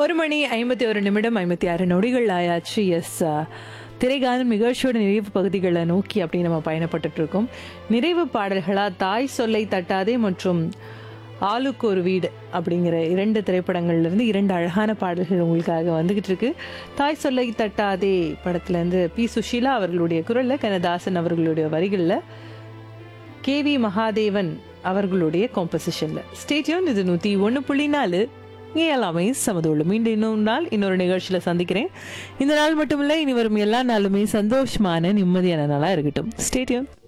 ஒரு மணி ஐம்பத்தி ஒரு நிமிடம் ஐம்பத்தி ஆறு நொடிகள் ஆயாச்சு எஸ் திரைகாலம் நிகழ்ச்சியோட நிறைவு பகுதிகளை நோக்கி அப்படி நம்ம பயணப்பட்டுட்டு இருக்கோம் நிறைவு பாடல்களா தாய் சொல்லை தட்டாதே மற்றும் ஆளுக்கு ஒரு வீடு அப்படிங்கிற இரண்டு திரைப்படங்கள்ல இருந்து இரண்டு அழகான பாடல்கள் உங்களுக்காக வந்துகிட்டு இருக்கு தாய் சொல்லை தட்டாதே படத்துல இருந்து பி சுஷீலா அவர்களுடைய குரல்ல கனதாசன் அவர்களுடைய வரிகளில் கேவி மகாதேவன் அவர்களுடைய காம்போசிஷன்ல ஸ்டேடியோன் இது நூற்றி ஒன்று புள்ளி நாலு இங்கே எல்லாமே சமதோಳು மீண்டும் இன்னொரு நாள் இன்னொரு நிகழ்ச்சியில சந்திக்கிறேன் இந்த நாள் மட்டுமில்லை இனி வரும் எல்லா நாளுமே சந்தோஷமான நிம்மதியான நாளாக இருக்கட்டும் ஸ்டேடியோன்